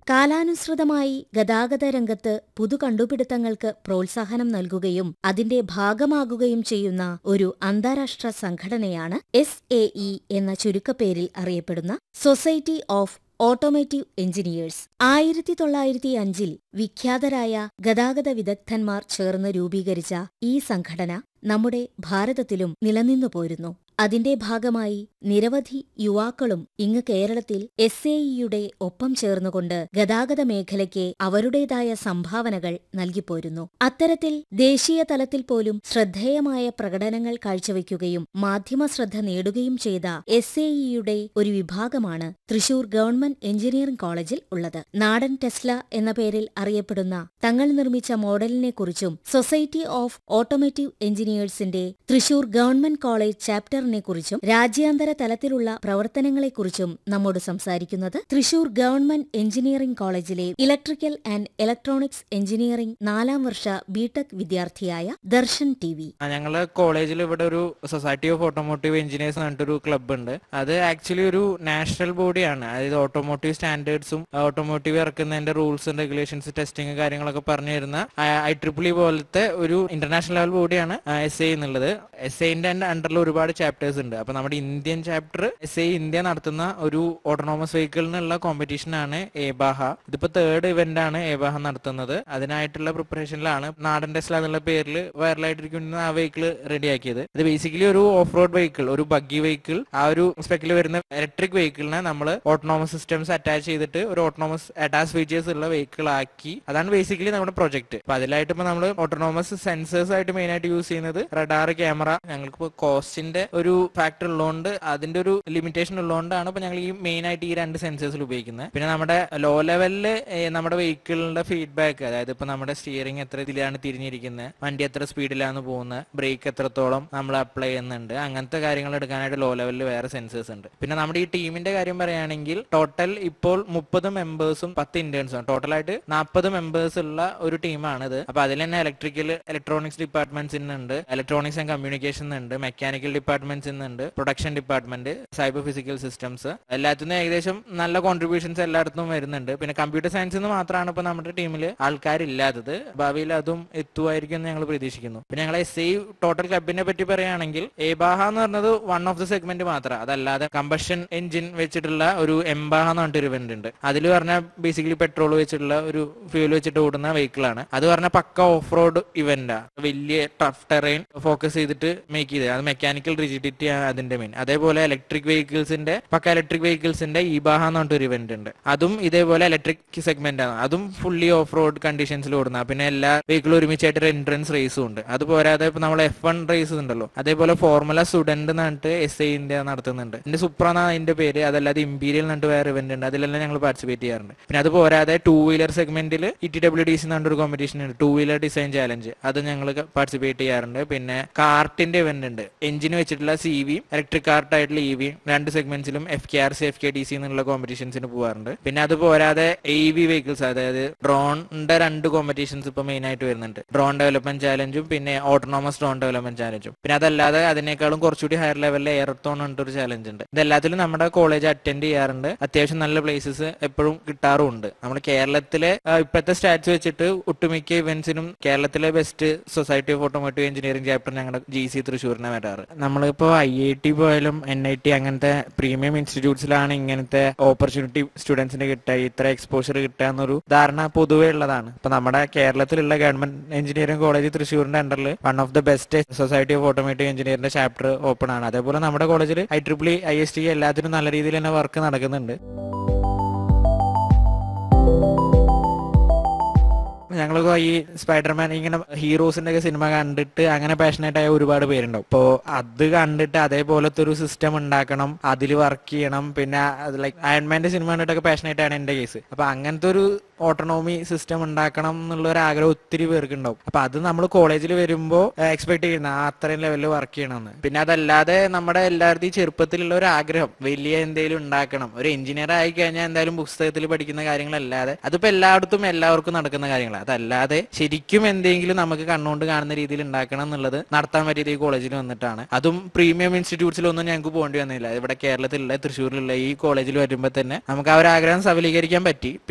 കാലാനുസൃതമായി ഗതാഗത രംഗത്ത് പുതുകണ്ടുപിടുത്തങ്ങൾക്ക് പ്രോത്സാഹനം നൽകുകയും അതിന്റെ ഭാഗമാകുകയും ചെയ്യുന്ന ഒരു അന്താരാഷ്ട്ര സംഘടനയാണ് എസ് എ ഇ എന്ന ചുരുക്കപ്പേരിൽ അറിയപ്പെടുന്ന സൊസൈറ്റി ഓഫ് ഓട്ടോമേറ്റീവ് എഞ്ചിനീയേഴ്സ് ആയിരത്തി തൊള്ളായിരത്തി അഞ്ചിൽ വിഖ്യാതരായ ഗതാഗത വിദഗ്ധന്മാർ ചേർന്ന് രൂപീകരിച്ച ഈ സംഘടന നമ്മുടെ ഭാരതത്തിലും നിലനിന്നു പോരുന്നു അതിന്റെ ഭാഗമായി നിരവധി യുവാക്കളും ഇങ്ങ് കേരളത്തിൽ എസ് എ ഇയുടെ ഒപ്പം ചേർന്നുകൊണ്ട് ഗതാഗത മേഖലയ്ക്ക് അവരുടേതായ സംഭാവനകൾ നൽകിപ്പോരുന്നു അത്തരത്തിൽ ദേശീയ തലത്തിൽ പോലും ശ്രദ്ധേയമായ പ്രകടനങ്ങൾ കാഴ്ചവെക്കുകയും മാധ്യമശ്രദ്ധ നേടുകയും ചെയ്ത എസ് എ ഇയുടെ ഒരു വിഭാഗമാണ് തൃശൂർ ഗവൺമെന്റ് എഞ്ചിനീയറിംഗ് കോളേജിൽ ഉള്ളത് നാടൻ ടെസ്ല എന്ന പേരിൽ അറിയപ്പെടുന്ന തങ്ങൾ നിർമ്മിച്ച മോഡലിനെക്കുറിച്ചും സൊസൈറ്റി ഓഫ് ഓട്ടോമേറ്റീവ് എഞ്ചിനീയേഴ്സിന്റെ തൃശൂർ ഗവൺമെന്റ് കോളേജ് ചാപ്റ്ററിനെക്കുറിച്ചും രാജ്യാന്തര തലത്തിലുള്ള പ്രവർത്തനങ്ങളെക്കുറിച്ചും നമ്മോട് സംസാരിക്കുന്നത് തൃശൂർ ഗവൺമെന്റ് എഞ്ചിനീയറിംഗ് കോളേജിലെ ഇലക്ട്രിക്കൽ ആൻഡ് ഇലക്ട്രോണിക്സ് എഞ്ചിനീയറിംഗ് നാലാം വർഷ ബിടെക് വിദ്യാർത്ഥിയായ ദർശൻ ടി വി ആ, ഞങ്ങള് കോളേജിൽ ഇവിടെ ഒരു സൊസൈറ്റി ഓഫ് ഓട്ടോമോട്ടീവ് എഞ്ചിനീയേഴ്സ് പറഞ്ഞിട്ടൊരു ക്ലബ്ബ് ഉണ്ട് അത് ആക്ച്വലി ഒരു നാഷണൽ ബോഡിയാണ് അതായത് ഓട്ടോമോട്ടീവ് സ്റ്റാൻഡേർഡ്സും ഓട്ടോമോട്ടീവ് ഇറക്കുന്നതിന്റെ റൂൾസും റെഗുലേഷൻസ് ടെസ്റ്റിംഗ് കാര്യങ്ങളൊക്കെ പറഞ്ഞു തരുന്ന ഐ ട്രിപ്പിൾ ഇ പോലത്തെ ഒരു ഇന്റർനാഷണൽ ലെവൽ ബോഡിയാണ് എസ് ഐ എന്നുള്ളത് എസ് ഐന്റെ അണ്ടറിൽ ഒരുപാട് ചാപ്റ്റേഴ്സ് ഉണ്ട് അപ്പൊ നമ്മുടെ Indian chapter S I India നടത്തുന്ന ഒരു ഓട്ടോണോമസ് വെഹിക്കിളിനുള്ള കോമ്പറ്റീഷൻ ആണ് ഏബാഹ ഇതിപ്പോ തേർഡ് ഇവന്റ് ആണ് ഏബാഹ നടത്തുന്നത് അതിനായിട്ടുള്ള പ്രിപ്പറേഷനിലാണ് നാടൻ ടെസ്ല എന്നുള്ള പേരിൽ വൈറലായിട്ടിരിക്കുന്ന ആ വെഹിക്കിൾ റെഡിയാക്കിയത് ഇത് ബേസിക്കലി ഒരു ഓഫ് റോഡ് വെഹിക്കിൾ ഒരു ബഗ്ഗി വെഹിക്കിൾ ആ ഒരു സ്പെക്കിൽ വരുന്ന ഇലക്ട്രിക് വെഹിക്കിളിനെ നമ്മൾ ഓട്ടോണോമസ് സിസ്റ്റംസ് അറ്റാച്ച് ചെയ്തിട്ട് ഒരു ഓട്ടോണോമസ് അറ്റാച്ച് ഫീച്ചേഴ്സ് ഉള്ള വെഹിക്കിൾ ആക്കി അതാണ് ബേസിക്കലി നമ്മുടെ പ്രൊജക്ട് അപ്പൊ അതിലായിട്ട് ഇപ്പൊ നമ്മൾ ഓട്ടോണോമസ് സെൻസേഴ്സ് ആയിട്ട് മെയിൻ ആയിട്ട് യൂസ് ചെയ്യുന്നത് റഡാർ ക്യാമറ ഞങ്ങൾക്ക് ഇപ്പോൾ കോസ്റ്റിന്റെ ഒരു ഫാക്ടർ ഉള്ളതുകൊണ്ട് അതിന്റെ ഒരു ലിമിറ്റേഷൻ ഉള്ളതുകൊണ്ടാണ് ഇപ്പൊ ഞങ്ങൾ ഈ മെയിൻ ആയിട്ട് ഈ രണ്ട് സെൻസേഴ്സിൽ ഉപയോഗിക്കുന്നത് പിന്നെ നമ്മുടെ ലോ ലെവലില് നമ്മുടെ വെഹിക്കിളിന്റെ ഫീഡ്ബാക്ക് അതായത് ഇപ്പൊ നമ്മുടെ സ്റ്റിയറിംഗ് എത്ര ഇതിലാണ് തിരിഞ്ഞിരിക്കുന്നത് വണ്ടി എത്ര സ്പീഡിലാണ് പോകുന്നത് ബ്രേക്ക് എത്രത്തോളം നമ്മൾ അപ്ലൈ ചെയ്യുന്നുണ്ട് അങ്ങനത്തെ കാര്യങ്ങൾ എടുക്കാനായിട്ട് ലോ ലെവലിൽ വേറെ സെൻസേഴ്സ് ഉണ്ട് പിന്നെ നമ്മുടെ ഈ ടീമിന്റെ കാര്യം പറയുകയാണെങ്കിൽ ടോട്ടൽ ഇപ്പോൾ മുപ്പത് മെമ്പേഴ്സും പത്ത് ഇന്റേൺസും ടോട്ടലായിട്ട് നാൽപ്പത് മെമ്പേഴ്സ് ഉള്ള ഒരു ടീമാണിത് അപ്പൊ അതിൽ തന്നെ ഇലക്ട്രിക്കൽ ഇലക്ട്രോണിക്സ് ഡിപ്പാർട്ട്മെന്റ്സ് ഉണ്ട് ഇലക്ട്രോണിക്സ് ആൻഡ് കമ്മ്യൂണിക്കേഷൻ ഉണ്ട് മെക്കാനിക്കൽ ഡിപ്പാർട്ട്മെന്റ്സ് ഉണ്ട് production department cyber physical systems എല്ലാത്തിനും ഏകദേശം നല്ല കോൺട്രിബ്യൂഷൻസ് എല്ലായിടത്തും വരുന്നുണ്ട് പിന്നെ കമ്പ്യൂട്ടർ സയൻസ് എന്ന് മാത്രമാണ് ഇപ്പൊ നമ്മുടെ ടീമിൽ ആൾക്കാരില്ലാത്തത് ഭാവിയിൽ അതും എത്തുമായിരിക്കും എന്ന് ഞങ്ങൾ പ്രതീക്ഷിക്കുന്നു പിന്നെ ഞങ്ങൾ എസ് ഐ ടോട്ടൽ ക്ലബിനെ പറ്റി പറയുകയാണെങ്കിൽ ഏബാഹ എന്ന് പറഞ്ഞത് വൺ ഓഫ് ദ സെഗ്മെന്റ് മാത്രം അതല്ലാതെ കമ്പഷൻ എഞ്ചിൻ വെച്ചിട്ടുള്ള ഒരു എംബാഹ എന്ന് പറഞ്ഞിട്ട് ഒരു ഇവന്റ് ഉണ്ട് അതിൽ പറഞ്ഞാൽ ബേസിക്കലി പെട്രോൾ വെച്ചിട്ടുള്ള ഒരു ഫ്യൂൽ വെച്ചിട്ട് ഓടുന്ന വെഹിക്കിൾ ആണ് അത് പറഞ്ഞാൽ പക്ക ഓഫ് റോഡ് ഇവന്റ് വലിയ ടഫ് ടെറൈൻ ഫോക്കസ് ചെയ്തിട്ട് മേക്ക് ചെയ്തത് അത് മെക്കാനിക്കൽ റിജിഡിറ്റി അതിന്റെ മെയിൻ അതേപോലെ ഇലക്ട്രിക് വെഹിക്കിൾസിന്റെ പക്ക ഇലക്ട്രിക് വെഹിക്കിൾസിന്റെ ഇബാഹ എന്ന് പറഞ്ഞിട്ട് ഒരു ഇവന്റ് ഉണ്ട് അതും ഇതേപോലെ ഇലക്ട്രിക് സെഗ്മെന്റ് ആണ് അതും ഫുള്ളി ഓഫ് റോഡ് കണ്ടീഷൻസിൽ ഓടുന്ന പിന്നെ എല്ലാ വെഹിക്കിളും ഒരുമിച്ചായിട്ട് ഒരു എൻട്രൻസ് റേസും ഉണ്ട് അത് പോരാതെ ഇപ്പൊ നമ്മൾ എഫ് വൺ റേസ് ഉണ്ടല്ലോ അതേപോലെ ഫോർമുല സ്റ്റുഡന്റ് എന്ന് പറഞ്ഞിട്ട് എസ് ഐ ഇന്ത്യ നടത്തുന്നുണ്ട് ഇതിന്റെ സുപ്ര എന്നാണ് അതിന്റെ പേര് അതല്ലാതെ ഇമ്പീരിയൽ എന്നിട്ട് വേറെ ഇവന്റ് ഉണ്ട് അതിലെല്ലാം ഞങ്ങൾ പാർട്ടിസിപ്പേറ്റ് ചെയ്യാറുണ്ട് പിന്നെ അത് പോരാതെ ടൂ വീലർ സെഗ്മെന്റിൽ E T W D C എന്ന് പറഞ്ഞൊരു കോമ്പറ്റീഷൻ ഉണ്ട് ടൂ വീലർ ഡിസൈൻ ചാലഞ്ച് അത് ഞങ്ങൾ പാർട്ടിസിപ്പേറ്റ് ചെയ്യാറുണ്ട് പിന്നെ കാർട്ടിന്റെ ഇവന്റ് ഉണ്ട് എഞ്ചിന് വെച്ചിട്ടുള്ള സി വിയും ഇലക്ട്രിക് കാർട്ട് ആയിട്ടുള്ള ഇ വിയും രണ്ട് സെഗ്മെന്റ്സിലും F K R C F K D C എന്നുള്ള കോമ്പറ്റീഷൻസിന് പോകാറുണ്ട് പിന്നെ അത് പോരാതെ എ വി വെഹിക്കിൾസ് അതായത് ഡ്രോണിന്റെ രണ്ട് കോമ്പറ്റീഷൻസ് ഇപ്പൊ മെയിൻ ആയിട്ട് വരുന്നുണ്ട് ഡ്രോൺ ഡെവലപ്മെന്റ് ചാലഞ്ചും പിന്നെ ഓട്ടോണോമസ് ഡ്രോൺ ഡെവലപ്മെന്റ് ചാലഞ്ചും പിന്നെ അതല്ലാതെ അതിനേക്കാളും കുറച്ചുകൂടി ഹയർ ലെവലിൽ എയർത്തോൺ പറഞ്ഞിട്ടൊരു ചാലഞ്ച് ഉണ്ട് ഇതെല്ലാത്തിലും നമ്മുടെ കോളേജ് അറ്റൻഡ് ചെയ്യാറുണ്ട് അത്യാവശ്യം നല്ല പ്ലേസസ് എപ്പോഴും കിട്ടാറുമുണ്ട് നമ്മുടെ കേരളത്തിലെ ആ, ഇപ്പോഴത്തെ സ്റ്റാറ്റ്സ് വെച്ചിട്ട് ഒട്ടുമിക്ക ഇവന്റ്സിനും കേരളത്തിലെ best society of automotive engineering chapter ഞങ്ങളുടെ ജി സി തൃശ്ശൂരിനെ വരാറ് നമ്മളിപ്പോ ഐ ഐ ടി പോയാലും എൻ ഐ ടി അങ്ങനത്തെ പ്രീമിയം ഇൻസ്റ്റിറ്റ്യൂട്ട്സിലാണ് ഇങ്ങനത്തെ ഓപ്പർച്യൂണിറ്റി സ്റ്റുഡൻസിന് കിട്ടുക ഇത്ര എക്സ്പോഷർ കിട്ടുക എന്നൊരു ധാരണ പൊതുവേ ഉള്ളതാണ് ഇപ്പൊ നമ്മുടെ കേരളത്തിലുള്ള ഗവൺമെന്റ് എഞ്ചിനീയറിംഗ് കോളേജ് തൃശ്ശൂരിന്റെ അണ്ടറിൽ one of the best society of automotive എഞ്ചിനീയറിന്റെ ചാപ്റ്റർ ഓപ്പൺ ആണ് അതേപോലെ നമ്മുടെ കോളേജിൽ I triple I S T എല്ലാത്തിനും നല്ല രീതിയിൽ തന്നെ വർക്ക് നടക്കുന്നുണ്ട് ഞങ്ങളൊക്കെ ഈ സ്പൈഡർമാൻ ഇങ്ങനെ ഹീറോസിന്റെ ഒക്കെ സിനിമ കണ്ടിട്ട് അങ്ങനെ പാഷനേറ്റ് ആയ ഒരുപാട് പേരുണ്ടാവും ഇപ്പോ അത് കണ്ടിട്ട് അതേപോലത്തെ ഒരു സിസ്റ്റം ഉണ്ടാക്കണം അതിൽ വർക്ക് ചെയ്യണം പിന്നെ ലൈക്ക് അയൺമാന്റെ സിനിമ കണ്ടിട്ടൊക്കെ പാഷനേറ്റ് ആണ് എന്റെ കേസ് അപ്പൊ അങ്ങനത്തെ ഒരു ഓട്ടോണോമി സിസ്റ്റം ഉണ്ടാക്കണം എന്നുള്ള ഒരു ആഗ്രഹം ഒത്തിരി പേർക്ക് ഉണ്ടാവും അപ്പൊ അത് നമ്മൾ കോളേജിൽ വരുമ്പോൾ എക്സ്പെക്ട് ചെയ്യുന്ന ആ അത്രയും ലെവലിൽ വർക്ക് ചെയ്യണമെന്ന് പിന്നെ അതല്ലാതെ നമ്മുടെ എല്ലാവരുടെയും ചെറുപ്പത്തിലുള്ള ഒരു ആഗ്രഹം വലിയ എന്തെങ്കിലും ഉണ്ടാക്കണം ഒരു എഞ്ചിനീയർ ആയി കഴിഞ്ഞാൽ എന്തായാലും പുസ്തകത്തിൽ പഠിക്കുന്ന കാര്യങ്ങളല്ലാതെ അതിപ്പോ എല്ലായിടത്തും എല്ലാവർക്കും നടക്കുന്ന കാര്യങ്ങളാണ് അതല്ലാതെ ശരിക്കും എന്തെങ്കിലും നമുക്ക് കണ്ണുകൊണ്ട് കാണുന്ന രീതിയിൽ ഉണ്ടാക്കണം എന്നുള്ളത് നടത്താൻ പറ്റിയത് ഈ കോളേജിൽ വന്നിട്ടാണ് അതും പ്രീമിയം ഇൻസ്റ്റിറ്റ്യൂട്ട്സിലൊന്നും ഞങ്ങൾക്ക് പോകേണ്ടി വന്നില്ല ഇവിടെ കേരളത്തിലുള്ള തൃശ്ശൂരിലുള്ള ഈ കോളേജിൽ വരുമ്പോൾ തന്നെ നമുക്ക് ആ ഒരു ആഗ്രഹം സഫലീകരിക്കാൻ പറ്റി